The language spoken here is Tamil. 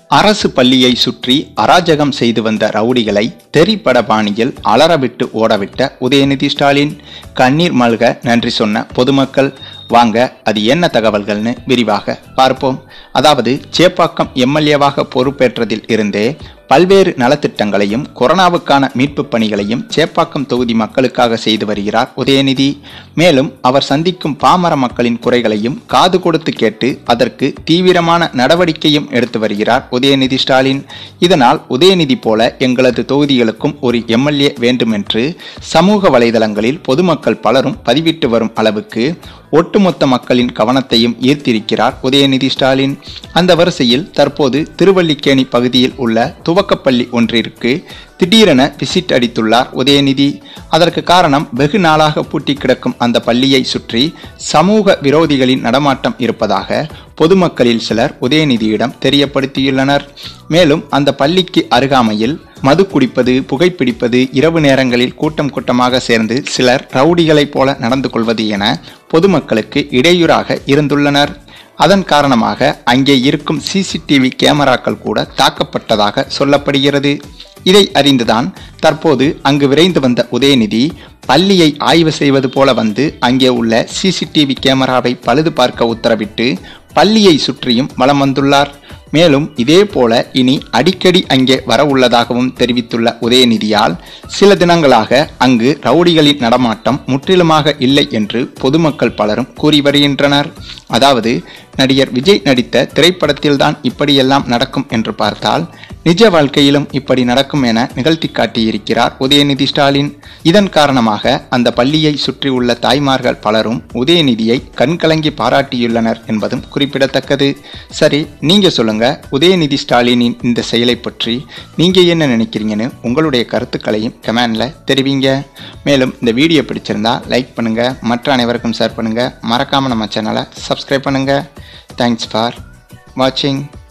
அரசு பள்ளியை சுற்றி அராஜகம் செய்து வந்த ரவுடிகளை தெரிப்பட பாணியில் அலறவிட்டு ஓடவிட்ட உதயநிதி ஸ்டாலின் கண்ணீர் மல்க நன்றி சொன்ன பொதுமக்கள் வாங்க அது என்ன தகவல்கள்னு விரிவாக பார்ப்போம் அதாவது சேப்பாக்கம் எம்எல்ஏவாக பொறுப்பேற்றதில் இருந்தே பல்வேறு நலத்திட்டங்களையும் கொரோனாவுக்கான மீட்பு பணிகளையும் சேப்பாக்கம் தொகுதி மக்களுக்காக செய்து வருகிறார் உதயநிதி மேலும் அவர் சந்திக்கும் பாமர மக்களின் குறைகளையும் காது கொடுத்து கேட்டு அதற்கு தீவிரமான நடவடிக்கையும் எடுத்து வருகிறார் உதயநிதி ஸ்டாலின் இதனால் உதயநிதி போல எங்களது தொகுதிகளுக்கும் ஒரு எம்எல்ஏ வேண்டுமென்று சமூக வலைதளங்களில் பொதுமக்கள் பலரும் பதிவிட்டு வரும் அளவுக்கு ஒட்டுமொத்த மக்களின் கவனத்தையும் ஈர்த்திருக்கிறார் உதயநிதி ஸ்டாலின் அந்த வரிசையில் தற்போது திருவல்லிக்கேணி பகுதியில் உள்ள துவக்கப்பள்ளி ஒன்றிற்கு திடீரென விசிட் அடித்துள்ளார் உதயநிதி அதற்கு காரணம் வெகு நாளாக பூட்டி கிடக்கும் அந்த பள்ளியை சுற்றி சமூக விரோதிகளின் நடமாட்டம் இருப்பதாக பொதுமக்களில் சிலர் உதயநிதியிடம் தெரியப்படுத்தியுள்ளனர் மேலும் அந்த பள்ளிக்கு அருகாமையில் மது குடிப்பது புகைப்பிடிப்பது இரவு நேரங்களில் கூட்டம் கூட்டமாக சேர்ந்து சிலர் ரவுடிகளைப் போல நடந்து கொள்வது என பொதுமக்களுக்கு இடையூறாக இருந்துள்ளனர் அதன் காரணமாக அங்கே இருக்கும் சிசிடிவி கேமராக்கள் கூட தாக்கப்பட்டதாக சொல்லப்படுகிறது இதை அறிந்துதான் தற்போது அங்கு விரைந்து வந்த உதயநிதி பள்ளியை ஆய்வு செய்வது போல வந்து அங்கே உள்ள சிசிடிவி கேமராவை பழுது பார்க்க உத்தரவிட்டு பள்ளியை சுற்றியும் வலம் வந்துள்ளார் மேலும் இதே போல இனி அடிக்கடி அங்கே வர உள்ளதாகவும் தெரிவித்துள்ள உதயநிதியால் சில தினங்களாக அங்கு ரவுடிகளின் நடமாட்டம் முற்றிலுமாக இல்லை என்று பொதுமக்கள் பலரும் கூறி வருகின்றனர் அதாவது நடிகர் விஜய் நடித்த திரைப்படத்தில்தான் இப்படியெல்லாம் நடக்கும் என்று பார்த்தால் நிஜ வாழ்க்கையிலும் இப்படி நடக்கும் என நிகழ்த்தி காட்டியிருக்கிறார் உதயநிதி ஸ்டாலின் இதன் காரணமாக அந்த பள்ளியை சுற்றியுள்ள தாய்மார்கள் பலரும் உதயநிதியை கண்கலங்கி பாராட்டியுள்ளனர் என்பதும் குறிப்பிடத்தக்கது சரி நீங்க சொல்லுங்க உதயநிதி ஸ்டாலினின் இந்த செயலை பற்றி நீங்க என்ன நினைக்கிறீங்கன்னு உங்களுடைய கருத்துக்களையும் கமெண்ட்ல தெரிவிங்க மேலும் இந்த வீடியோ பிடிச்சிருந்தா லைக் பண்ணுங்க மற்ற அனைவருக்கும் ஷேர் பண்ணுங்க மறக்காம நம்ம சேனலை சப்ஸ்கிரைப் பண்ணுங்க தேங்க்ஸ் ஃபார் வாட்சிங்